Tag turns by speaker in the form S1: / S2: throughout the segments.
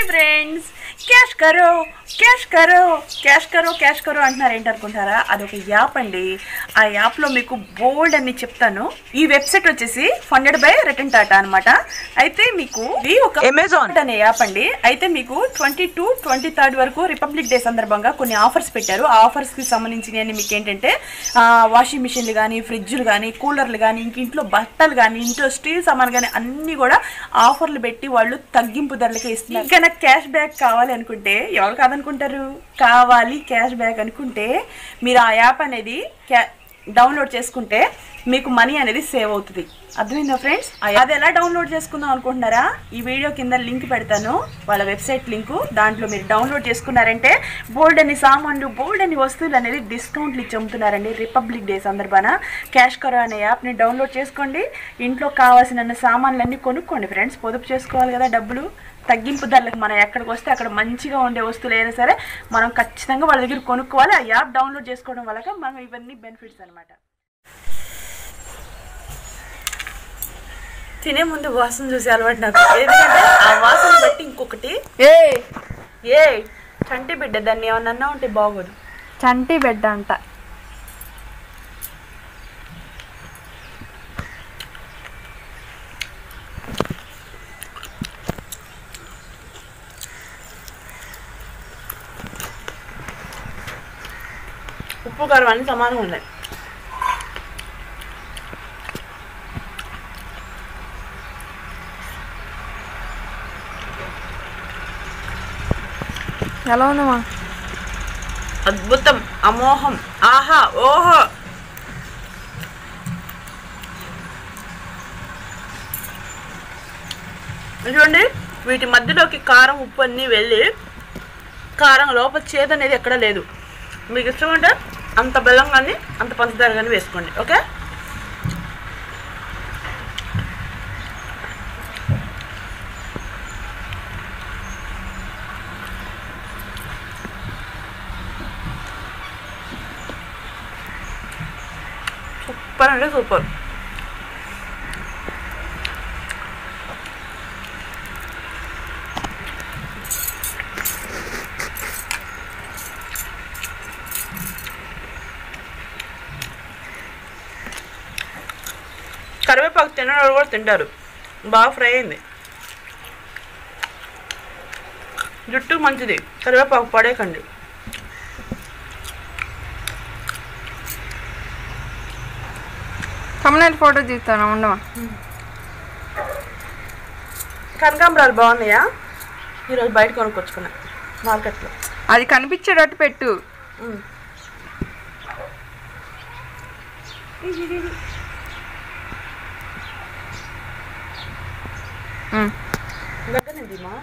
S1: Friends cash Karo cash Karo cash Karo cash Karo అంటున్నారు ఏంటి అనుకుంటారా అదొక యాప్ అండి ఆ యాప్లో మీకు బోల్డ్ అని చెప్తాను ఈ వెబ్సైట్ వచ్చేసి ఫండెడ్ బై రిటర్న్ టాటా అనమాట అయితే మీకు ఇది ఒక
S2: Amazon.
S1: అనే యాప్ అండి అయితే మీకు ట్వంటీ టు ట్వంటీ థర్డ్ వరకు రిపబ్లిక్ డే సందర్భంగా కొన్ని ఆఫర్స్ పెట్టారు ఆ ఆఫర్స్ కి సంబంధించినవి మీకు ఏంటంటే ఆ, వాషింగ్ మిషన్లు కానీ ఫ్రిడ్జ్లు కానీ కూలర్లు కానీ ఇంక ఇంట్లో బట్టలు కానీ ఇంట్లో స్టీల్ సామాన్ కానీ అన్ని కూడా ఆఫర్లు పెట్టి వాళ్ళు తగ్గింపు ధరలకే ఇస్తున్నారు ఇంకా నాకు క్యాష్ బ్యాక్ కావాలి అనుకుంటే ఎవరు కాదనుకుంటారు కావాలి క్యాష్ బ్యాక్ అనుకుంటే మీరు ఆ యాప్ అనేది క్యా డౌన్లోడ్ చేసుకుంటే మీకు మనీ అనేది సేవ్ అవుతుంది అర్థమైందా ఫ్రెండ్స్ అది ఎలా డౌన్లోడ్ చేసుకుందాం అనుకుంటున్నారా ఈ వీడియో కింద లింక్ పెడతాను వాళ్ళ వెబ్సైట్ లింకు దాంట్లో మీరు డౌన్లోడ్ చేసుకున్నారంటే బోల్డ్ అని సామాన్లు బోల్డ్ అని వస్తువులు అనేది డిస్కౌంట్లు ఇచ్చి అమ్ముతున్నారండి రిపబ్లిక్ డే సందర్భాన క్యాష్ కరో అనే యాప్ని డౌన్లోడ్ చేసుకోండి ఇంట్లో కావాల్సిన సామాన్లన్నీ కొనుక్కోండి ఫ్రెండ్స్ పొదుపు చేసుకోవాలి కదా డబ్బులు తగ్గింపు ధరలకు మనం ఎక్కడికి వస్తే అక్కడ మంచిగా ఉండే వస్తువులు అయినా సరే మనం ఖచ్చితంగా వాళ్ళ దగ్గర కొనుక్కోవాలి ఆ యాప్ డౌన్లోడ్ చేసుకోవడం వల్ల మనం ఇవన్నీ బెనిఫిట్స్ అనమాట తినే ముందు వాసన చూసి అలవాటు నాకు ఎందుకంటే ఆ వాసన బట్టి ఇంకొకటి
S3: ఏ
S1: ఏ చంటి బిడ్డ దాన్ని ఏమన్నా ఉంటే బాగోదు
S3: చంటి బిడ్డ అంట
S1: ఉప్పు కారం అన్ని సమానంగా ఉన్నాయి
S3: ఎలా ఉందమ్మా
S1: అద్భుతం అమోహం ఆహా ఓహో చూడండి వీటి మధ్యలోకి కారం ఉప్పు అన్నీ వెళ్ళి కారం లోపల చేదు అనేది ఎక్కడ లేదు మీకు ఇష్టం అంటే అంత బెల్లం కానీ అంత పంచదార కానీ వేసుకోండి ఓకే సూపర్ అంటే సూపర్ కరివేపాకు తినడం కూడా తింటారు బాగా ఫ్రై అయింది జుట్టు మంచిది కరివేపాకు పడేకండి
S3: కమనైల్ ఫోటో తీస్తాను ఉండమా
S1: కనకాంబరాలు బాగున్నాయా ఈరోజు బయట కొనుక్కొచ్చుకున్నా మార్కెట్లో
S3: అది కనిపించేటట్టు పెట్టు
S1: ఉమ్.
S3: ఉమ్.
S1: దగ్గర నుంచి మా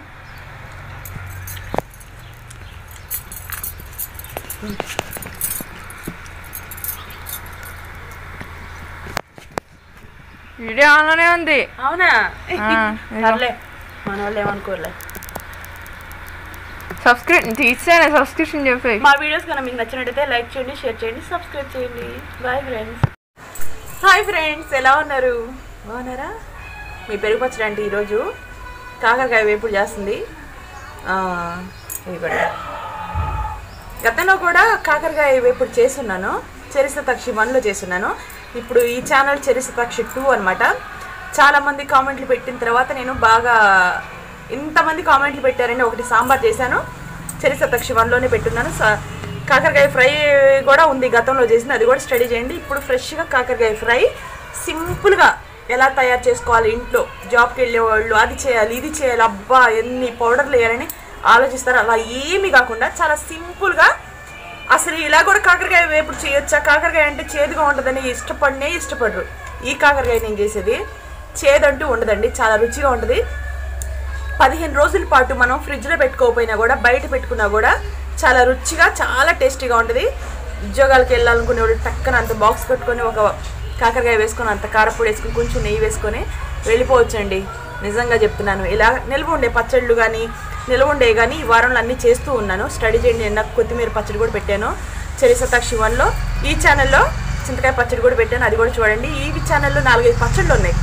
S3: వీడియో ఆన్లోనే ఉంది
S1: అవునా
S3: ఆ, ఇదిగో.
S1: సర్లే మన వాళ్ళు ఏమనుకోలే
S3: సబ్స్క్రిప్ తీసానే సబ్స్క్రిప్షన్ చెప్పి
S1: మా వీడియోస్ కనుక మీకు నచ్చినట్టయితే లైక్ చేయండి షేర్ చేయండి సబ్స్క్రైబ్ చేయండి బాయ్ ఫ్రెండ్స్ హాయ్ ఫ్రెండ్స్ ఎలా ఉన్నారు బాగున్నారా మీ పెరుగు పచ్చడి అంటే ఈరోజు కాకరకాయ వేపుడు చేస్తుంది ఆ, ఇదిగోండి గతంలో కూడా కాకరకాయ వేపుడు చేస్తున్నాను చరిత్ర తక్షి వన్లో చేస్తున్నాను ఇప్పుడు ఈ ఛానల్ చరిత్ర తక్షి టూ అనమాట చాలామంది కామెంట్లు పెట్టిన తర్వాత నేను బాగా ఇంతమంది కామెంట్లు పెట్టారని ఒకటి సాంబార్ చేశాను చరిత్ర తక్షి వన్లోనే పెట్టున్నాను స- కాకరకాయ ఫ్రై కూడా ఉంది గతంలో చేసింది అది కూడా స్టడీ చేయండి ఇప్పుడు ఫ్రెష్గా కాకరకాయ ఫ్రై సింపుల్గా ఎలా తయారు చేసుకోవాలి ఇంట్లో జాబ్కి వెళ్ళే వాళ్ళు అది చేయాలి ఇది చేయాలి అబ్బా ఎన్ని పౌడర్లు వేయాలని ఆలోచిస్తారు అలా ఏమీ కాకుండా చాలా సింపుల్గా అసలు ఇలా కూడా కాకరకాయ వేపుడు చేయొచ్చా కాకరకాయ అంటే చేదుగా ఉంటుందని ఇష్టపడినే ఇష్టపడరు ఈ కాకరకాయ నేను చేసేది చేదంటూ ఉండదండి చాలా రుచిగా ఉంటుంది పదిహేను రోజుల పాటు మనం ఫ్రిడ్జ్లో పెట్టుకోకపోయినా కూడా బయట పెట్టుకున్నా కూడా చాలా రుచిగా చాలా టేస్టీగా ఉంటుంది ఉద్యోగాలకు వెళ్ళాలనుకునే వాళ్ళు టక్కన అంత బాక్స్ పెట్టుకొని ఒక కాకరకాయ వేసుకొని అంత కారపొడి వేసుకొని కొంచెం నెయ్యి వేసుకొని వెళ్ళిపోవచ్చండి నిజంగా చెప్తున్నాను ఇలా నిల్వ ఉండే పచ్చళ్ళు కానీ నిల్వ ఉండే కానీ ఈ వారంలో అన్నీ చేస్తూ ఉన్నాను స్టడీ చేయండి నిన్న కొత్తిమీర పచ్చడి కూడా పెట్టాను చరిసతాక్షి వన్లో ఈ ఛానల్లో చింతకాయ పచ్చడి కూడా పెట్టాను అది కూడా చూడండి ఈ ఛానల్లో నాలుగైదు పచ్చళ్ళు ఉన్నాయి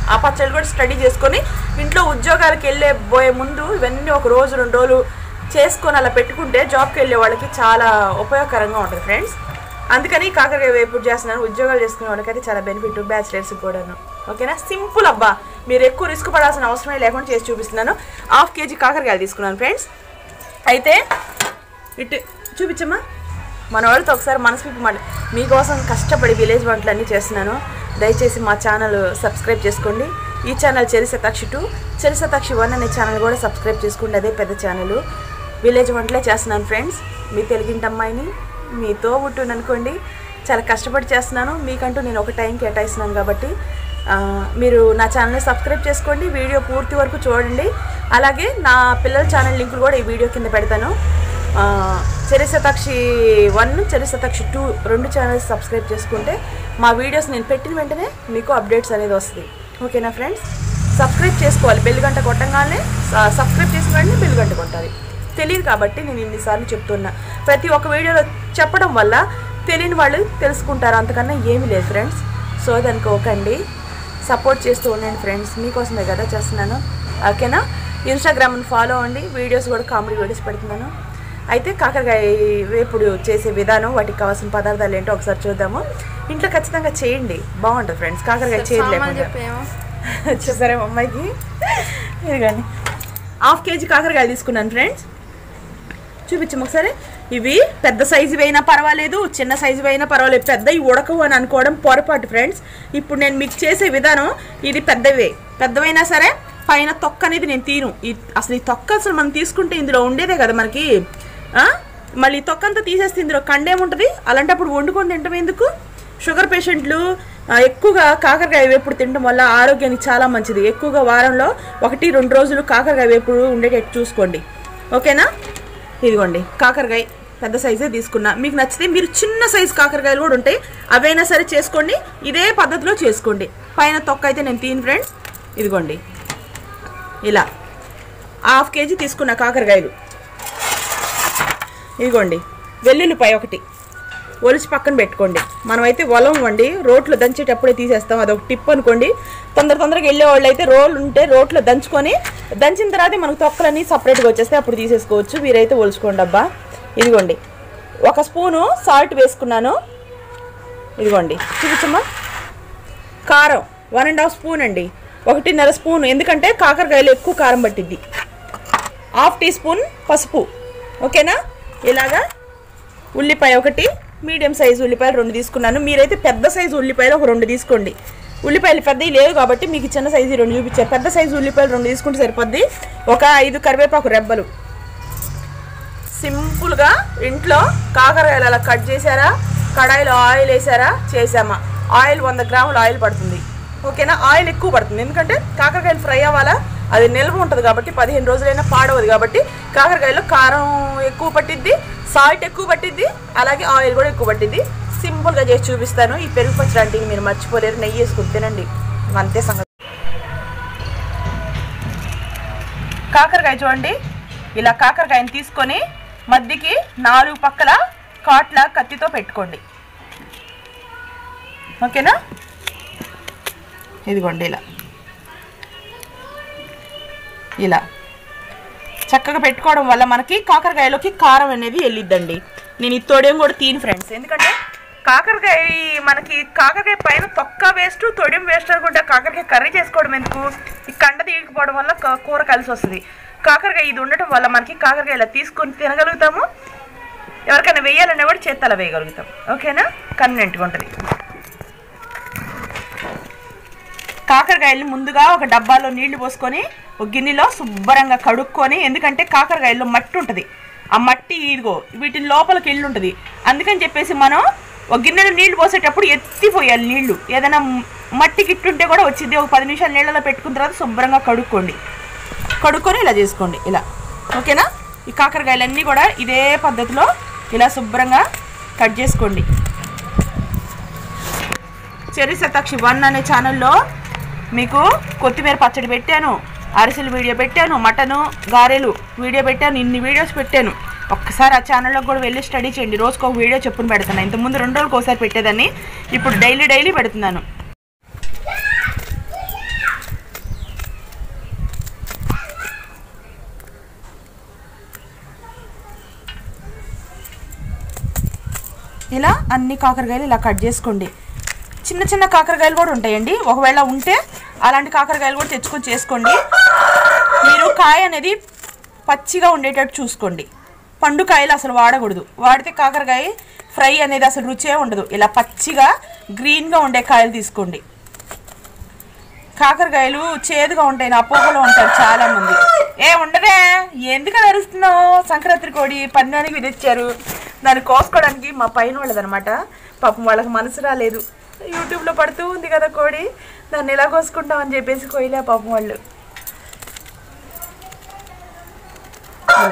S1: ఆ పచ్చళ్ళు కూడా స్టడీ చేసుకొని ఇంట్లో ఉద్యోగాలకు వెళ్ళే పోయే ముందు ఇవన్నీ ఒక రోజు రెండు రోజులు చేసుకొని అలా పెట్టుకుంటే జాబ్కి వెళ్ళే వాళ్ళకి చాలా ఉపయోగకరంగా ఉంటుంది ఫ్రెండ్స్ అందుకని కాకరకాయ వేపుడు చేస్తున్నాను ఉద్యోగాలు చేసుకునే వాళ్ళకైతే చాలా బెనిఫిట్ బ్యాచిలర్స్ కూడాను ఓకేనా సింపుల్ అబ్బా మీరు ఎక్కువ రిస్క్ పడాల్సిన అవసరమే లేకుండా చేసి చూపిస్తున్నాను హాఫ్ కేజీ కాకరకాయలు తీసుకున్నాను ఫ్రెండ్స్ అయితే ఇటు చూపించమ్మా మన వాళ్ళతో ఒకసారి మనసు విప్పి మాట మీకోసం కష్టపడి విలేజ్ వంటలు అన్నీ చేస్తున్నాను దయచేసి మా ఛానల్ సబ్స్క్రైబ్ చేసుకోండి ఈ channel Charishatakshi two Charishatakshi one అనే ఛానల్ కూడా సబ్స్క్రైబ్ చేసుకోండి అదే పెద్ద ఛానల్ విలేజ్ వంటలే చేస్తున్నాను ఫ్రెండ్స్ మీ తెలుగింటి అమ్మాయిని మీతో ఉంటున్నాను అనుకోండి చాలా కష్టపడి చేస్తున్నాను మీకంటూ నేను ఒక టైం కేటాయిస్తున్నాను కాబట్టి ఆ, మీరు నా ఛానల్ని సబ్స్క్రైబ్ చేసుకోండి వీడియో పూర్తి వరకు చూడండి అలాగే నా పిల్లల ఛానల్ లింకులు కూడా ఈ వీడియో కింద పెడతాను ఆ, చరిశతాక్షి వన్ చరిశతాక్షి టూ రెండు ఛానల్స్ సబ్స్క్రైబ్ చేసుకుంటే మా వీడియోస్ నేను పెట్టిన వెంటనే మీకు అప్డేట్స్ అనేది వస్తుంది ఓకేనా ఫ్రెండ్స్ సబ్స్క్రైబ్ చేసుకోవాలి బెల్ గంట కొట్టంగానే స- సబ్స్క్రైబ్ చేసిన వెంటనే బెల్ గంట కొట్టాలి తెలియదు కాబట్టి నేను ఇన్నిసార్లు చెప్తున్నా ప్రతి ఒక్క వీడియోలో చెప్పడం వల్ల తెలియని వాళ్ళు తెలుసుకుంటారు అంతకన్నా ఏమీ లేదు ఫ్రెండ్స్ సో దానికోకండి సపోర్ట్ చేస్తూ ఉండండి ఫ్రెండ్స్ మీకోసమే కదా చేస్తున్నాను ఓకేనా ఇన్స్టాగ్రామ్ని ఫాలో అవ్వండి వీడియోస్ కూడా కామెడీ వీడియోస్ పెడుతున్నాను అయితే కాకరకాయ వేపుడు చేసే విధానం వాటికి కావాల్సిన పదార్థాలు ఏంటో ఒకసారి చూద్దాము ఇంట్లో ఖచ్చితంగా చేయండి బాగుంటుంది ఫ్రెండ్స్ కాకరకాయ
S3: సామాన్లు
S1: చేయలేకుండా
S3: చెప్పేమో
S1: చూసారా మా అమ్మాయికి ఇదిగోండి హాఫ్ కేజీ కాకరకాయలు తీసుకున్నాను ఫ్రెండ్స్ చూపించము ఒకసారి ఇవి పెద్ద సైజు అయినా పర్వాలేదు చిన్న సైజు అయినా పర్వాలేదు పెద్దవి ఉడకవు అని అనుకోవడం పొరపాటు ఫ్రెండ్స్ ఇప్పుడు నేను మీకు చేసే విధానం ఇది పెద్దవే పెద్దవైనా సరే పైన తొక్క అనేది నేను తీను ఈ అసలు ఈ తొక్క అసలు మనం తీసుకుంటే ఇందులో ఉండేదే కదా మనకి ఆ? మళ్ళీ ఈ తొక్క అంతా తీసేస్తే ఇందులో కండేముంటుంది అలాంటప్పుడు వండుకొని తింటాం ఎందుకు షుగర్ పేషెంట్లు ఆ, ఎక్కువగా కాకరకాయ వేపుడు తినడం వల్ల ఆరోగ్యానికి చాలా మంచిది ఎక్కువగా వారంలో ఒకటి రెండు రోజులు కాకరకాయ వేపుడు ఉండేటట్టు చూసుకోండి ఓకేనా ఇదిగోండి కాకరకాయ పెద్ద సైజే తీసుకున్నా మీకు నచ్చితే మీరు చిన్న సైజు కాకరకాయలు కూడా ఉంటాయి అవైనా సరే చేసుకోండి ఇదే పద్ధతిలో చేసుకోండి పైన తొక్క అయితే నేను తీను ఫ్రెండ్స్ ఇదిగోండి ఇలా హాఫ్ కేజీ తీసుకున్న కాకరకాయలు ఇదిగోండి వెల్లుల్లిపాయ ఒకటి ఒలిచి పక్కన పెట్టుకోండి మనమైతే వలం వండి రోట్లో దంచేటప్పుడే తీసేస్తాం అదొక టిప్ అనుకోండి తొందర తొందరగా వెళ్ళే వాళ్ళు అయితే రోల్ ఉంటే రోట్లో దంచుకొని దంచిన తర్వాత మనకు తొక్కలన్నీ సపరేట్గా వచ్చేస్తే అప్పుడు తీసేసుకోవచ్చు మీరైతే ఒలుచుకోండి అబ్బా ఇదిగోండి ఒక స్పూను సాల్ట్ వేసుకున్నాను ఇదిగోండి చూపించమ్మా కారం వన్ అండ్ హాఫ్ స్పూన్ అండి ఒకటిన్నర స్పూన్ ఎందుకంటే కాకరకాయలు ఎక్కువ కారం పట్టిద్ది హాఫ్ టీ స్పూన్ పసుపు ఓకేనా ఇలాగా ఉల్లిపాయ ఒకటి మీడియం సైజు ఉల్లిపాయలు రెండు తీసుకున్నాను మీరైతే పెద్ద సైజు ఉల్లిపాయలు ఒక రెండు తీసుకోండి ఉల్లిపాయలు పెద్దవి లేవు కాబట్టి మీకు చిన్న సైజు రెండు చూపించారు పెద్ద సైజు ఉల్లిపాయలు రెండు తీసుకుంటే సరిపోద్ది ఒక ఐదు కరివేపాకు రెబ్బలు సింపుల్గా ఇంట్లో కాకరకాయలు అలా కట్ చేశారా కడాయిలో ఆయిల్ వేసారా చేసామా ఆయిల్ వంద గ్రాముల ఆయిల్ పడుతుంది ఓకేనా ఆయిల్ ఎక్కువ పడుతుంది ఎందుకంటే కాకరకాయలు ఫ్రై అవ్వాలా అది నిల్వ ఉంటుంది కాబట్టి పదిహేను రోజులైనా పాడవదు కాబట్టి కాకరకాయలో కారం ఎక్కువ పట్టిద్ది సాల్ట్ ఎక్కువ పట్టిద్ది అలాగే ఆయిల్ కూడా ఎక్కువ పట్టిద్ది సింపుల్గా చేసి చూపిస్తాను ఈ పెరుగు పచ్చడి మీరు మర్చిపోలేరు నెయ్యి వేసుకుని తినండి అంతే సంగతి కాకరకాయ చూడండి ఇలా కాకరకాయని తీసుకొని మధ్యకి నాలుగు పక్కల కాట్ల కత్తితో పెట్టుకోండి ఓకేనా ఇదిగోండి ఇలా ఇలా చక్కగా పెట్టుకోవడం వల్ల మనకి కాకరకాయలోకి కారం అనేది వెళ్ళిద్దండి నేను ఈ తొడేం కూడా తీను ఫ్రెండ్స్ ఎందుకంటే కాకరకాయ మనకి కాకరకాయ పైన తొక్క వేస్ట్ తొడెం వేస్ట్ అనుకుంటే కాకరకాయ కర్రీ చేసుకోవడం ఎందుకు ఈ కండ తీయకపోవడం వల్ల క- కూర కలిసి వస్తుంది కాకరకాయ ఇది ఉండటం వల్ల మనకి కాకరకాయ ఇలా తీసుకొని తినగలుగుతాము ఎవరికైనా వేయాలన్నా కూడా చేత్తల వేయగలుగుతాం ఓకేనా కన్వీనెంట్గా ఉంటుంది కాకరకాయలు ముందుగా ఒక డబ్బాలో నీళ్లు పోసుకొని ఒక గిన్నెలో శుభ్రంగా కడుక్కొని ఎందుకంటే కాకరకాయల్లో మట్టి ఉంటుంది ఆ మట్టి ఇదిగో వీటి లోపలికి వెళ్ళి ఉంటుంది అందుకని చెప్పేసి మనం ఒక గిన్నెలో నీళ్లు పోసేటప్పుడు ఎత్తిపోయాలి నీళ్లు ఏదైనా మ్- మట్టి గిట్టుంటే కూడా వచ్చింది ఒక పది నిమిషాలు నీళ్ళలో పెట్టుకున్న తర్వాత శుభ్రంగా కడుక్కోండి కడుక్కొని ఇలా చేసుకోండి ఇలా ఓకేనా ఈ కాకరకాయలన్నీ కూడా ఇదే పద్ధతిలో ఇలా శుభ్రంగా కట్ చేసుకోండి చెరి శతాక్షి వన్ అనే ఛానల్లో మీకు కొత్తిమీర పచ్చడి పెట్టాను అరిసెలు వీడియో పెట్టాను మటను గారెలు వీడియో పెట్టాను ఇన్ని వీడియోస్ పెట్టాను ఒక్కసారి ఆ ఛానల్లోకి కూడా వెళ్ళి స్టడీ చేయండి రోజుకు ఒక వీడియో చెప్పుని పెడుతున్నాను ఇంతకుముందు రెండు రోజులకు ఒకసారి పెట్టేదాన్ని ఇప్పుడు డైలీ డైలీ పెడుతున్నాను ఇలా అన్ని కాకరకాయలు ఇలా కట్ చేసుకోండి చిన్న చిన్న కాకరకాయలు కూడా ఉంటాయండి ఒకవేళ ఉంటే అలాంటి కాకరకాయలు కూడా తెచ్చుకొని చేసుకోండి మీరు కాయ అనేది పచ్చిగా ఉండేటట్టు చూసుకోండి పండు కాయలు అసలు వాడకూడదు వాడితే కాకరకాయ ఫ్రై అనేది అసలు రుచే ఉండదు ఇలా పచ్చిగా గ్రీన్గా ఉండే కాయలు తీసుకోండి కాకరకాయలు చేదుగా ఉంటాయి నా అపోహలో ఉంటారు చాలా మంది ఏ ఉండదే ఎందుకు అరుస్తున్నావు సంక్రాంతి కోడి పందానికి విధించారు దాన్ని కోసుకోవడానికి మా పైన వాళ్ళదనమాట పాపం వాళ్ళకి మనసు రాలేదు యూట్యూబ్లో పడుతూ ఉంది కదా కోడి దాన్ని ఎలా కోసుకుంటాం అని చెప్పేసి కోయలే పాపం వాళ్ళు ఇలా.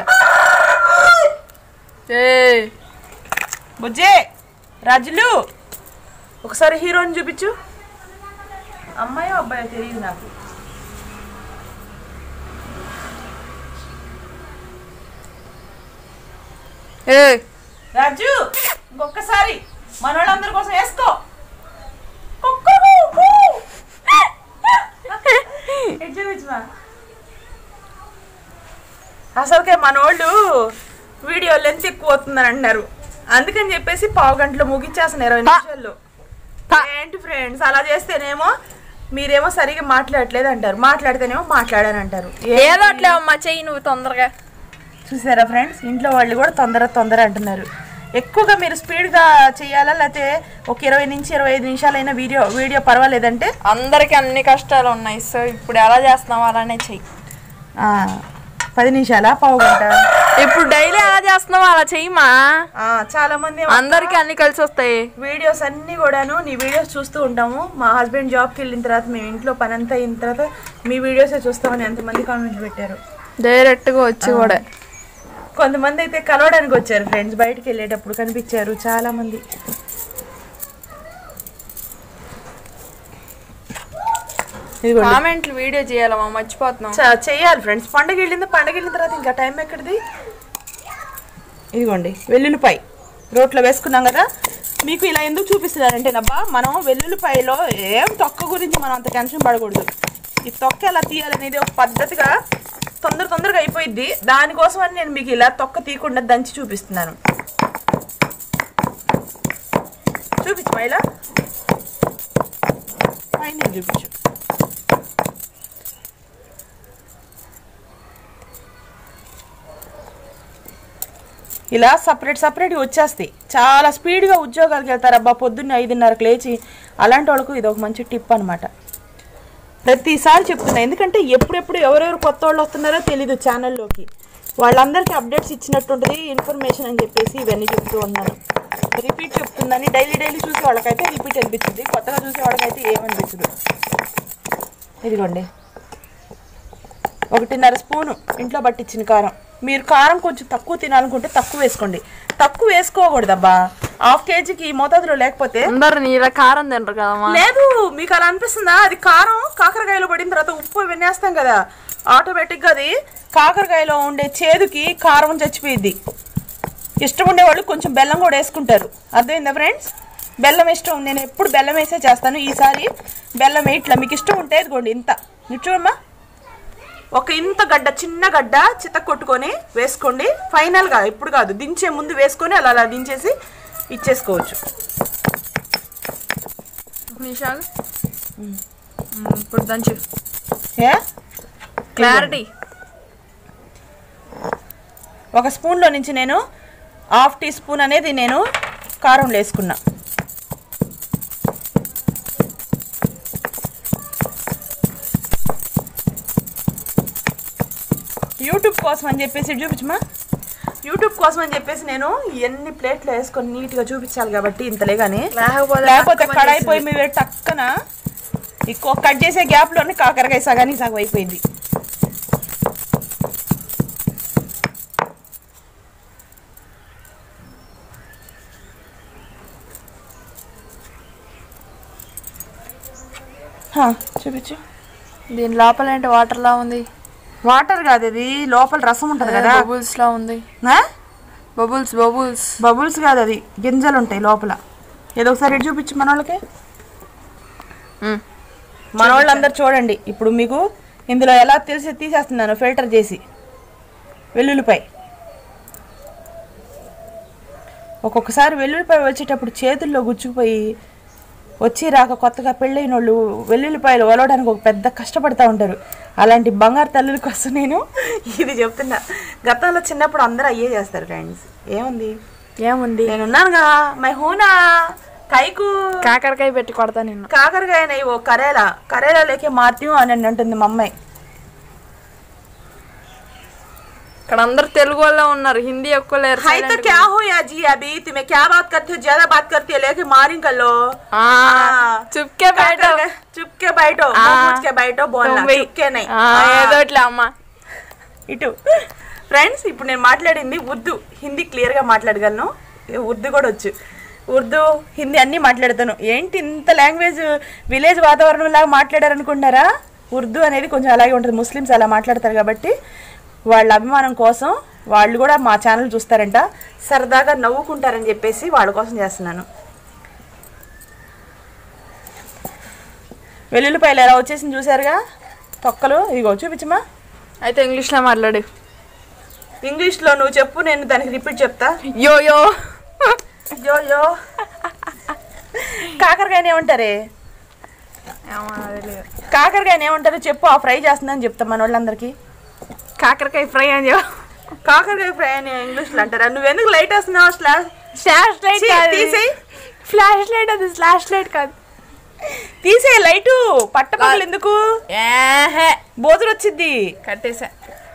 S3: ఏయ్
S1: బుజ్జే రాజులు ఒకసారి హీరోని చూపించు అమ్మాయో అబ్బాయో తెలియదు నాకు
S3: ఏయ్
S1: రాజు ఇంకొకసారి మనోళ్ళందరి కోసం వేసుకో కుక్కురు కు. ఎటు చూపించుమా. అసలుకే మనోళ్ళు వీడియో లెంత్ ఎక్కువ అవుతుందని అంటున్నారు అందుకని చెప్పేసి పావు గంటలో ముగించేస్తున్నారు ఇరవై నిమిషాల్లో
S3: పా.
S1: ఏంటి ఫ్రెండ్స్ అలా చేస్తేనేమో మీరేమో సరిగా మాట్లాడట్లేదు అంటారు మాట్లాడితేనేమో మాట్లాడాను అంటారు
S3: ఏదో అట్లే అమ్మా చెయ్యి నువ్వు తొందరగా
S1: చూసారా ఫ్రెండ్స్ ఇంట్లో వాళ్ళు కూడా తొందర తొందర అంటున్నారు ఎక్కువగా మీరు స్పీడ్గా చేయాలా లేకపోతే ఒక ఇరవై నుంచి ఇరవై ఐదు నిమిషాలైనా వీడియో వీడియో పర్వాలేదంటే
S3: అందరికి అన్ని కష్టాలు ఉన్నాయి సో ఇప్పుడు ఎలా చేస్తున్నావు అలానే చెయ్యి
S1: ఆ, పది నిమిషాలా పావు గంట
S3: ఇప్పుడు డైలీ ఎలా చేస్తున్నావు అలా చెయ్యమా
S1: ఆ, చాలా మంది ఏమో,
S3: అందరికి అన్ని కలిసి వస్తాయి
S1: వీడియోస్ అన్నీ కూడాను నీ వీడియోస్ చూస్తూ ఉంటాము మా హస్బెండ్ జాబ్కి వెళ్ళిన తర్వాత మేము ఇంట్లో పని అంతా అయిన తర్వాత మీ వీడియోసే చూస్తామని ఎంతమంది కామెంట్ పెట్టారు
S3: డైరెక్ట్ గా వచ్చి కూడా
S1: కొంతమంది అయితే కలవడానికి వచ్చారు ఫ్రెండ్స్ బయటికి వెళ్ళేటప్పుడు కనిపించారు చాలా మంది ఇదిగోండి
S3: కామెంట్లు వీడియో చేయాలమ్మా మర్చిపోతున్నాం
S1: చ- చెయ్యాలి ఫ్రెండ్స్ పండగ వెళ్ళింది పండగ వెళ్ళిన తర్వాత ఇంకా టైం ఎక్కడిది ఇదిగోండి వెల్లుల్లిపాయ రోట్లో వేసుకున్నాం కదా మీకు ఇలా ఎందుకు చూపిస్తున్నారంటే నబ్బా మనం వెల్లుల్లిపాయలో ఏం తొక్క గురించి మనం అంత టెన్షన్ పడకూడదు ఈ తొక్క ఎలా తీయాలనేది ఒక పద్ధతిగా తొందర తొందరగా అయిపోయింది దానికోసం అని నేను మీకు ఇలా తొక్క తీయకుండా దంచి చూపిస్తున్నాను చూపించు ఇలా పైన చూపించు ఇలా సపరేట్ సపరేట్గా వచ్చేస్తాయి చాలా స్పీడ్గా ఉద్యోగాలకు వెళ్తారు అబ్బా పొద్దున్న ఐదున్నరకు లేచి అలాంటి వాళ్ళకు ఇది ఒక మంచి టిప్ అనమాట ప్రతిసారి చెప్తున్నా ఎందుకంటే ఎప్పుడెప్పుడు ఎవరెవరు కొత్త వాళ్ళు వస్తున్నారో తెలీదు ఛానల్లోకి వాళ్ళందరికీ అప్డేట్స్ ఇచ్చినట్టు ఉంటుంది ఇన్ఫర్మేషన్ అని చెప్పేసి ఇవన్నీ చెప్తూ ఉన్నాను రిపీట్ చెప్తుందని డైలీ డైలీ చూసే వాళ్ళకైతే రిపీట్ అనిపించింది కొత్తగా చూసే వాళ్ళకైతే ఏమనిపించదు ఇదిగోండి ఒకటిన్నర స్పూను ఇంట్లో పట్టించిన కారం మీరు కారం కొంచెం తక్కువ తినాలనుకుంటే తక్కువ వేసుకోండి తక్కువ వేసుకోకూడదబ్బా హాఫ్ కేజీకి ఈ మోతాదులో లేకపోతే
S3: అందరు నీలా కారం తింటారు కదమ్మా
S1: లేదు మీకు అలా అనిపిస్తుందా అది కారం కాకరకాయలో పడిన తర్వాత ఉప్పు వినేస్తాం కదా ఆటోమేటిక్గా అది కాకరకాయలో ఉండే చేదుకి కారం చచ్చిపోయిద్ది ఇష్టం ఉండేవాళ్ళు కొంచెం బెల్లం కూడా వేసుకుంటారు అర్థమైందా ఫ్రెండ్స్ బెల్లం ఇష్టం నేను ఎప్పుడు బెల్లం వేసే చేస్తాను ఈసారి బెల్లం వేయట్లా మీకు ఇష్టం ఉంటే ఇదిగోండి ఇంత మీరు చూడమ్మా ఒక ఇంత గడ్డ చిన్న గడ్డ చిత్త కొట్టుకొని వేసుకోండి ఫైనల్గా ఇప్పుడు కాదు దించే ముందు వేసుకొని అలా అలా దించేసి ఇచ్చేసుకోవచ్చు
S3: నిషాలు ఇప్పుడు దంచు
S1: ఏ
S3: క్లారిటీ
S1: ఒక స్పూన్లో నుంచి నేను హాఫ్ టీ స్పూన్ అనేది నేను కారం వేసుకున్నా యూట్యూబ్ కోసం అని చెప్పేసి ఇటు చూపించమా యూట్యూబ్ కోసం అని చెప్పేసి నేను ఎన్ని ప్లేట్లు వేసుకొని నీట్గా చూపించాలి కాబట్టి ఇంతలే కానీ
S3: లేకపోతే
S1: లేకపోతే
S3: తక్కువ
S1: కడాయి పోయి మీద టక్కన ఎక్కువ కట్ చేసే గ్యాప్లోనే కాకరకాయ సగానికి సగం అయిపోయింది హా, చూపించు
S3: దీని లోపల ఏంటి వాటర్ లా ఉంది
S1: వాటర్ కాదు ఇది లోపల రసం ఉంటుంది కదా
S3: బబుల్స్ లా ఉంది
S1: ఆ?
S3: బబుల్స్ బబుల్స్
S1: బబుల్స్ కాదు అది గింజలు ఉంటాయి లోపల ఏదో ఒకసారి ఇటు చూపించు మన వాళ్ళకి మన వాళ్ళందరూ చూడండి ఇప్పుడు మీకు ఇందులో ఎలా తెలిసి తీసేస్తున్నాను ఫిల్టర్ చేసి వెల్లుల్లిపాయ ఒక్కొక్కసారి వెల్లుల్లిపాయ వచ్చేటప్పుడు చేతుల్లో గుచ్చుకుపోయి వచ్చి రాక కొత్తగా పెళ్ళైన వాళ్ళు వెల్లుల్లిపాయలు ఒలవడానికి ఒక పెద్ద కష్టపడతా ఉంటారు అలాంటి బంగారు తల్లుల కోసం నేను ఇది చెప్తున్నా గతంలో చిన్నప్పుడు అందరూ అయ్యే చేస్తారు ఫ్రెండ్స్ ఏముంది
S3: ఏముంది
S1: నేనున్నానుగా మై హూనా కైకు
S3: కాకరకాయ పెట్టి కొడతా నిన్ను
S1: కాకరకాయ నై ఓ కరేలా కరేలా లేకే మార్త్యం అని అంటుంది మా అమ్మాయి
S3: ఇక్కడ అందరు తెలుగు వాళ్ళే ఉన్నారు హిందీ ఎక్కువ లేరు
S1: हाय तो क्या हो या जी अभी तुम्हें क्या बात करते हो ज्यादा बात करती है लेके मारिंग कर लो
S3: ఆ, చుప్కే బయట
S1: चुप के बैठो
S3: ఆ.
S1: मुंह पूछ के बैठो बोलना चुप के नहीं
S3: ఆ, ఏదో ఇట్లా అమ్మ
S1: ఇటు ఫ్రెండ్స్ ఇప్పుడు నేను మాట్లాడింది ఉర్దూ హిందీ క్లియర్గా మాట్లాడగలను ఏ ఉర్దూ కూడా వచ్చు ఉర్దూ హిందీ అన్నీ మాట్లాడతాను ఏంటి ఇంత లాంగ్వేజ్ విలేజ్ వాతావరణం లాగా మాట్లాడారనుకుంటారా ఉర్దూ అనేది కొంచెం అలాగే ఉంటుంది ముస్లిమ్స్ అలా మాట్లాడతారు కాబట్టి వాళ్ళ అభిమానం కోసం వాళ్ళు కూడా మా ఛానల్ చూస్తారంట సరదాగా నవ్వుకుంటారని చెప్పేసి వాళ్ళ కోసం చేస్తున్నాను వెల్లుల్లిపాయలు ఎలా వచ్చేసింది చూసారుగా తొక్కలు ఇదిగో చూపించమా
S3: అయితే ఇంగ్లీష్లో మాట్లాడు
S1: ఇంగ్లీష్లో నువ్వు చెప్పు నేను దానికి రిపీట్ చెప్తా
S3: యో యో
S1: యో యో కాకరకాయని ఏమంటారే
S3: ఏమో అది లేదు.
S1: కాకరకాయని ఏమంటారో చెప్పు ఆ ఫ్రై చేస్తుందని చెప్తా మన వాళ్ళందరికీ
S3: కాకరకాయ ఫ్రై అని చెప్పు
S1: కాకరకాయ ఫ్రై అని ఇంగ్లీష్లో అంటారా నువ్వు ఎందుకు లైట్ వేస్తున్నావు స్లాష్
S3: ఫ్లాష్ లైట్
S1: ఛీ,
S3: కాదు
S1: తీసేయ్.
S3: ఫ్లాష్ లైట్ అది ఫ్లాష్ లైట్ కాదు
S1: తీసే లైటు పట్టపగలు ఎందుకు
S3: ఏహే
S1: బోతులు వచ్చింది
S3: కట్టేసా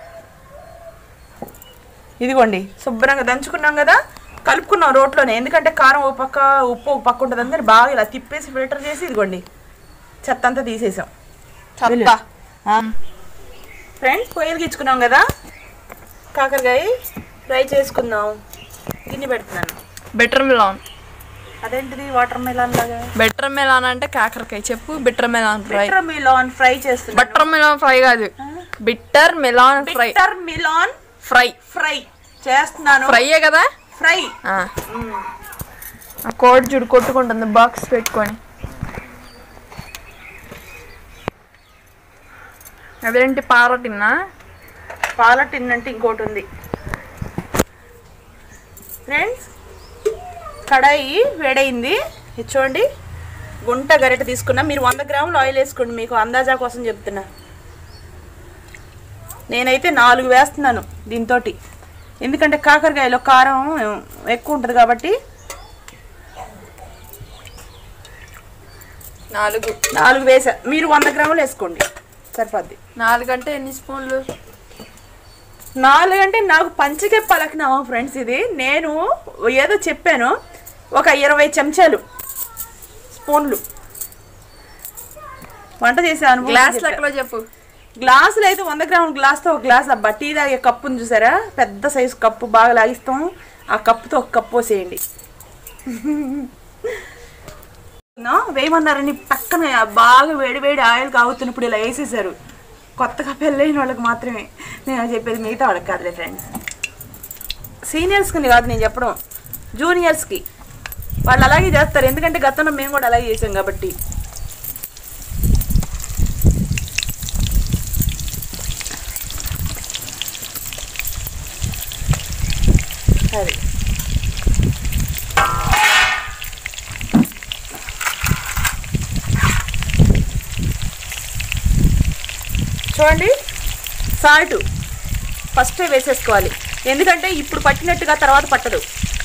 S1: ఇదిగోండి శుభ్రంగా దంచుకున్నాం కదా కలుపుకున్నాం రోట్లోనే ఎందుకంటే కారం ఒక పక్క ఉప్పు ఒక పక్క ఉంటుంది అందరు బాగా ఇలా తిప్పేసి ఫిల్టర్ చేసి ఇదిగోండి చెత్త అంతా తీసేసాం
S3: చెత్త
S1: ఫ్రెండ్స్ పొయ్యలు గిచ్చుకున్నాం కదా కాకరకాయ ఫ్రై చేసుకుందాం గిన్నె పెడుతున్నాను
S3: బెటర్ మిలాన్
S1: అదేంటిది వాటర్ మిలాన్ లాగా
S3: బెటర్ మిలాన్ అంటే కాకరకాయ చెప్పు bitter melon fry
S1: butter melon fry చేస్తున్నాను
S3: బటర్ మిలాన్ ఫ్రై కాదు bitter melon fry
S1: butter melon
S3: fry
S1: fry చేస్తున్నాను
S3: ఫ్రైయే కదా
S1: ఫ్రై
S3: ఆ. ఆ కోడి చూడు కొట్టుకుంటుంది బాక్స్ పెట్టుకొని అదేంటి పారటిన్నా
S1: పాల టిన్ అంటే ఇంకోటి ఉంది ఫ్రెండ్స్ కడాయి వేడైంది ఇది చూడండి గుంట గరిట తీసుకున్నా మీరు వంద గ్రాములు ఆయిల్ వేసుకోండి మీకు అందాజా కోసం చెప్తున్నా నేనైతే నాలుగు వేస్తున్నాను దీంతో ఎందుకంటే కాకరకాయలో కారం ఎక్కువ ఉంటుంది కాబట్టి
S3: నాలుగు
S1: నాలుగు వేసా మీరు వంద గ్రాములు వేసుకోండి సరిపోద్ది
S3: నాలుగు అంటే ఎన్ని స్పూన్లు
S1: నాలుగు అంటే నాకు పంచకే పలకనామా ఫ్రెండ్స్ ఇది నేను ఏదో చెప్పాను ఒక ఇరవై చెంచాలు స్పూన్లు వంట చేసాను
S3: గ్లాస్ లెక్కలో చెప్పు
S1: గ్లాసులు అయితే వంద గ్రాముల గ్లాస్తో ఒక గ్లాస్ అబ్బా టీ తాగే కప్పు ఉంది చూసారా పెద్ద సైజు కప్పు బాగా లాగిస్తాం ఆ కప్పుతో ఒక కప్పు పోసేయండి నా వేయమన్నారని పక్కన బాగా వేడి వేడి ఆయిల్ కాగుతున్నప్పుడు ఇలా వేసేసారు కొత్తగా పెళ్ళైన వాళ్ళకి మాత్రమే నేను చెప్పేది మిగతా వాళ్ళకి కాదులే ఫ్రెండ్స్ సీనియర్స్కి కాదు నేను చెప్పడం జూనియర్స్కి వాళ్ళు అలాగే చేస్తారు ఎందుకంటే గతంలో మేము కూడా అలాగే చేసాం కాబట్టి అది చూడండి సాల్ట్ ఫస్టే వేసేసుకోవాలి ఎందుకంటే ఇప్పుడు పట్టినట్టుగా తర్వాత పట్టదు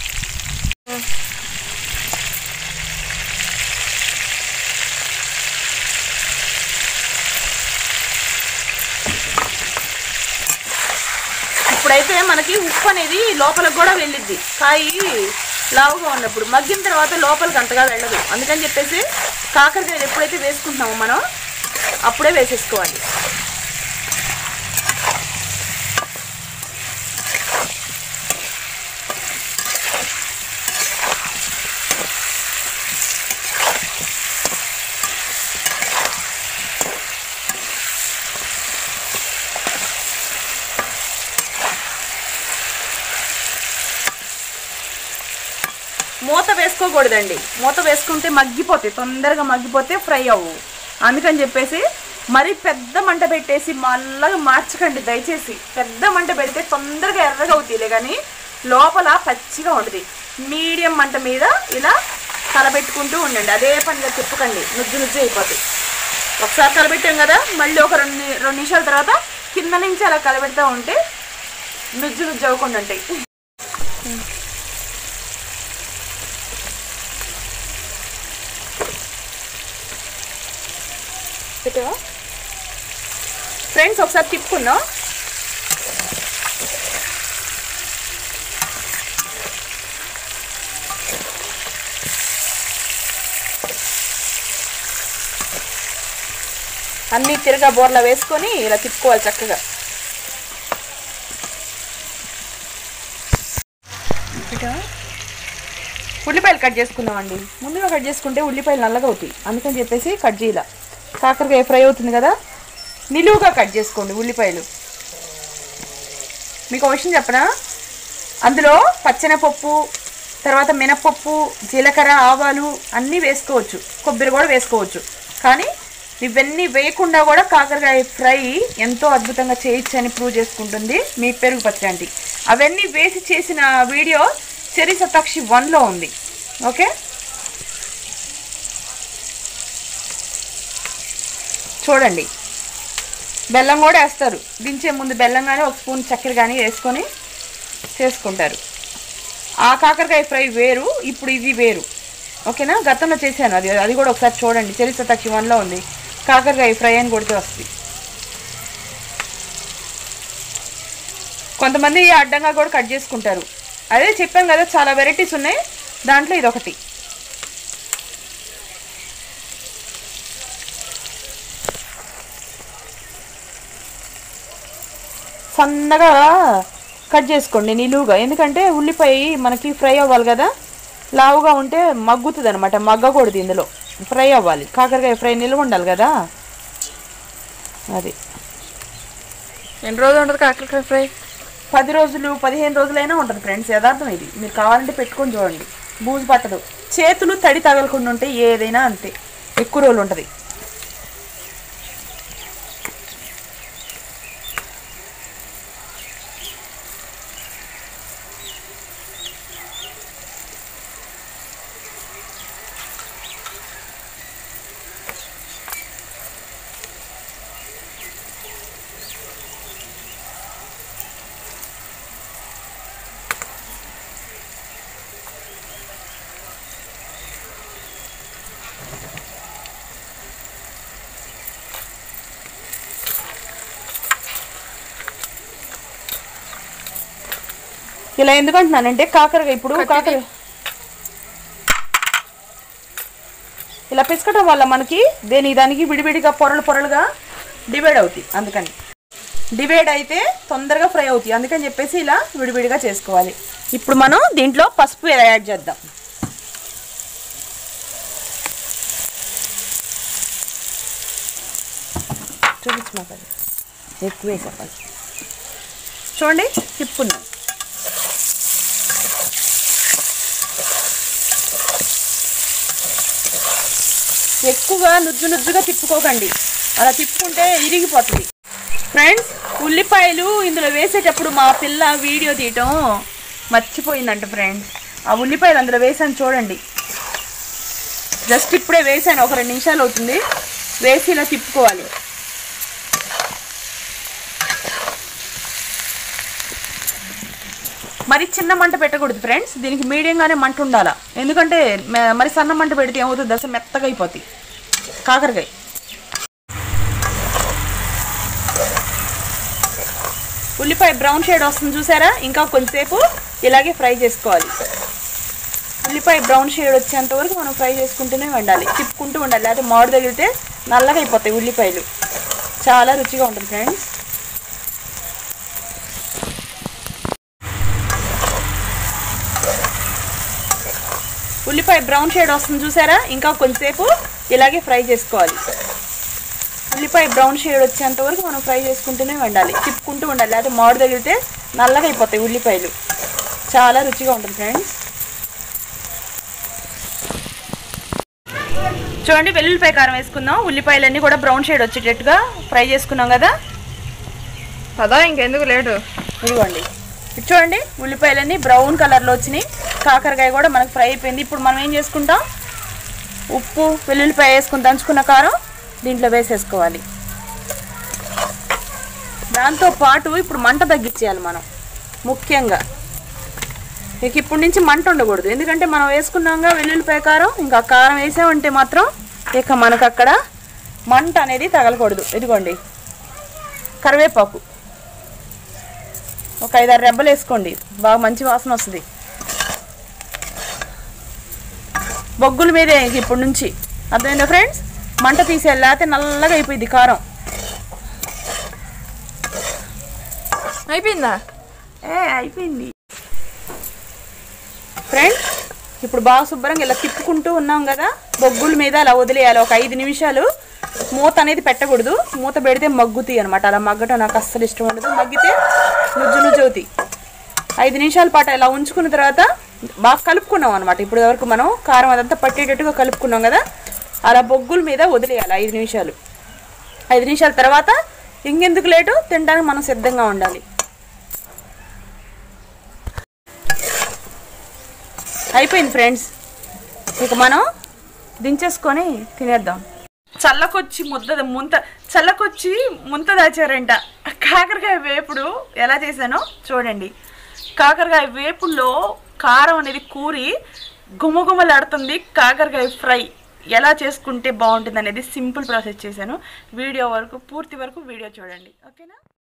S1: ఇప్పుడైతే మనకి ఉప్పు అనేది లోపలికి కూడా వెళ్ళిద్ది కాయి లావుగా ఉన్నప్పుడు మగ్గిన తర్వాత లోపలికి అంతగా వెళ్ళదు అందుకని చెప్పేసి కాకరకాయలు ఎప్పుడైతే వేసుకుంటున్నామో మనం అప్పుడే వేసేసుకోవాలి మూత వేసుకోకూడదండి మూత వేసుకుంటే మగ్గిపోతాయి తొందరగా మగ్గిపోతే ఫ్రై అవ్వు అందుకని చెప్పేసి మరి పెద్ద మంట పెట్టేసి మళ్ళగా మార్చకండి దయచేసి పెద్ద మంట పెడితే తొందరగా ఎర్రగా అవుతాయిలే కానీ లోపల పచ్చిగా ఉంటుంది మీడియం మంట మీద ఇలా కలబెట్టుకుంటూ ఉండండి అదే పనిగా తిప్పకండి నుజ్జు నుజ్జు అయిపోతుంది ఒకసారి కలబెట్టాం కదా మళ్ళీ ఒక రెండు ని- రెండు నిమిషాల తర్వాత కింద నుంచి అలా కలబెడతా ఉంటే నుజ్జు నుజ్జు అవ్వకుండా ఉంటాయి పెట్టావా ఫ్రెండ్స్ ఒకసారి తిప్పుకుందాం అన్నీ తిరగా బోర్లా వేసుకొని ఇలా తిప్పుకోవాలి చక్కగా ఉల్లిపాయలు కట్ చేసుకుందామండి ముందుగా కట్ చేసుకుంటే ఉల్లిపాయలు నల్లగా అవుతాయి అందుకని చెప్పేసి కట్ చేయాల కాకరకాయ ఫ్రై అవుతుంది కదా నిలువుగా కట్ చేసుకోండి ఉల్లిపాయలు మీకు ఒక విషయం చెప్పనా అందులో పచ్చెనపప్పు తర్వాత మినపప్పు జీలకర్ర ఆవాలు అన్నీ వేసుకోవచ్చు కొబ్బరి కూడా వేసుకోవచ్చు కానీ ఇవన్నీ వేయకుండా కూడా కాకరకాయ ఫ్రై ఎంతో అద్భుతంగా చేయొచ్చు అని ప్రూవ్ చేసుకుంటుంది మీ పెరుగు పచ్చడి అవన్నీ వేసి చేసిన వీడియో చెరి సతాక్షి వన్లో ఉంది ఓకే చూడండి బెల్లం కూడా వేస్తారు దించే ముందు బెల్లం కానీ ఒక స్పూన్ చక్కెర కానీ వేసుకొని చేసుకుంటారు ఆ కాకరకాయ ఫ్రై వేరు ఇప్పుడు ఇది వేరు ఓకేనా గతంలో చేశాను అది అది కూడా ఒకసారి చూడండి చరిత్ర తక్షి వన్లో ఉంది కాకరకాయ ఫ్రై అని కొడితే వస్తుంది కొంతమంది అడ్డంగా కూడా కట్ చేసుకుంటారు అదే చెప్పాం కదా చాలా వెరైటీస్ ఉన్నాయి దాంట్లో ఇది ఒకటి సన్నగా కట్ చేసుకోండి నిలువుగా ఎందుకంటే ఉల్లిపాయ మనకి ఫ్రై అవ్వాలి కదా లావుగా ఉంటే మగ్గుతుంది అనమాట మగ్గకూడదు ఇందులో ఫ్రై అవ్వాలి కాకరకాయ ఫ్రై నిలువ ఉండాలి కదా అది
S3: ఎన్ని రోజులు ఉంటుంది కాకరకాయ ఫ్రై
S1: పది రోజులు పదిహేను రోజులైనా ఉంటుంది ఫ్రెండ్స్ యథార్థం ఇది మీరు కావాలంటే పెట్టుకొని చూడండి బూజు పట్టదు చేతులు తడి తగలకుండా ఉంటే ఏదైనా అంతే ఎక్కువ రోజులు ఉంటుంది ఇలా ఎందుకు అంటున్నానంటే కాకరకాయ ఇప్పుడు కాకర ఇలా పిసకటం వల్ల మనకి దేని దానికి విడివిడిగా పొరలు పొరలుగా డివైడ్ అవుతాయి అందుకని డివైడ్ అయితే తొందరగా ఫ్రై అవుతాయి అందుకని చెప్పేసి ఇలా విడివిడిగా చేసుకోవాలి ఇప్పుడు మనం దీంట్లో పసుపు యాడ్ చేద్దాం చూపించు మాకు అది ఎక్కువ వేసేపాలి చూడండి తిప్పుకున్నాం ఎక్కువగా నుజ్జు నుజ్జుగా తిప్పుకోకండి అలా తిప్పుకుంటే ఇరిగిపోతుంది ఫ్రెండ్స్ ఉల్లిపాయలు ఇందులో వేసేటప్పుడు మా పిల్ల వీడియో తీయటం మర్చిపోయిందంట ఫ్రెండ్స్ ఆ ఉల్లిపాయలు అందులో వేసాను చూడండి జస్ట్ ఇప్పుడే వేసాను ఒక రెండు నిమిషాలు అవుతుంది వేసి ఇలా తిప్పుకోవాలి మరి చిన్న మంట పెట్టకూడదు ఫ్రెండ్స్ దీనికి మీడియంగానే మంట ఉండాలా ఎందుకంటే మ- మరి సన్న మంట పెడితే ఏమవుతుంది దశ మెత్తగా అయిపోతాయి కాకరకాయ ఉల్లిపాయ బ్రౌన్ షేడ్ వస్తుంది చూసారా ఇంకా కొంచెంసేపు ఇలాగే ఫ్రై చేసుకోవాలి ఉల్లిపాయ బ్రౌన్ షేడ్ వచ్చేంత వరకు మనం ఫ్రై చేసుకుంటూనే ఉండాలి తిప్పుకుంటూ ఉండాలి లేకపోతే మాడు తగిలితే నల్లగా అయిపోతాయి ఉల్లిపాయలు చాలా రుచిగా ఉంటుంది ఫ్రెండ్స్ ఉల్లిపాయ బ్రౌన్ షేడ్ వస్తుంది చూసారా ఇంకా కొంచెంసేపు ఇలాగే ఫ్రై చేసుకోవాలి ఉల్లిపాయ బ్రౌన్ షేడ్ వచ్చేంత వరకు మనం ఫ్రై చేసుకుంటూనే ఉండాలి తిప్పుకుంటూ ఉండాలి లేకపోతే మాడు తగిలితే నల్లగా అయిపోతాయి ఉల్లిపాయలు చాలా రుచిగా ఉంటుంది ఫ్రెండ్స్ చూడండి వెల్లుల్లిపాయ కారం వేసుకుందాం ఉల్లిపాయలన్నీ కూడా బ్రౌన్ షేడ్ వచ్చేటట్టుగా ఫ్రై చేసుకున్నాం కదా
S3: పదా ఇంకెందుకు లేటు
S1: ఇదిగోండి ఇటు చూడండి ఉల్లిపాయలన్నీ బ్రౌన్ కలర్లో వచ్చినాయి కాకరకాయ కూడా మనకు ఫ్రై అయిపోయింది ఇప్పుడు మనం ఏం చేసుకుంటాం ఉప్పు వెల్లుల్లిపాయ వేసుకుని దంచుకున్న కారం దీంట్లో వేసేసుకోవాలి దాంతో పాటు ఇప్పుడు మంట తగ్గించేయాలి మనం ముఖ్యంగా ఇక ఇప్పటి నుంచి మంట ఉండకూడదు ఎందుకంటే మనం వేసుకున్నాంగా వెల్లుల్లిపాయ కారం ఇంకా కారం వేసామంటే మాత్రం ఇక మనకు అక్కడ మంట అనేది తగలకూడదు ఇదిగోండి కరివేపాకు ఒక ఐదారు రెబ్బలు వేసుకోండి బాగా మంచి వాసన వస్తుంది బొగ్గుల మీదే ఇంక ఇప్పటి నుంచి అర్థమైందా ఫ్రెండ్స్ మంట తీసేయాలి లేకపోతే నల్లగా అయిపోయింది కారం
S3: అయిపోయిందా
S1: ఏ అయిపోయింది ఫ్రెండ్స్ ఇప్పుడు బాగా శుభ్రంగా ఇలా తిప్పుకుంటూ ఉన్నాం కదా బొగ్గుల మీద అలా వదిలేయాలి ఒక ఐదు నిమిషాలు మూత అనేది పెట్టకూడదు మూత పెడితే మగ్గుతాయి అనమాట అలా మగ్గటం నాకు అస్సలు ఇష్టం ఉండదు మగ్గితే నుజ్జు నుజ్జు అవుతాయి ఐదు నిమిషాల పాటు ఇలా ఉంచుకున్న తర్వాత బాగా కలుపుకున్నాం అనమాట ఇప్పుడు వరకు మనం కారం అదంతా పట్టేటట్టుగా కలుపుకున్నాం కదా అలా బొగ్గుల మీద వదిలేయాలి ఐదు నిమిషాలు ఐదు నిమిషాల తర్వాత ఇంకెందుకు లేటు తినడానికి మనం సిద్ధంగా ఉండాలి అయిపోయింది ఫ్రెండ్స్ ఇక మనం దించేసుకొని తినేద్దాం చల్లకొచ్చి ముద్ద ముంత చల్లకొచ్చి ముంత దాచారంట కాకరకాయ వేపుడు ఎలా చేశానో చూడండి కాకరకాయ వేపుల్లో కారం అనేది కూరి గుమగుమలాడుతుంది కాకరకాయ ఫ్రై ఎలా చేసుకుంటే బాగుంటుంది అనేది సింపుల్ ప్రాసెస్ చేశాను వీడియో వరకు పూర్తి వరకు వీడియో చూడండి ఓకేనా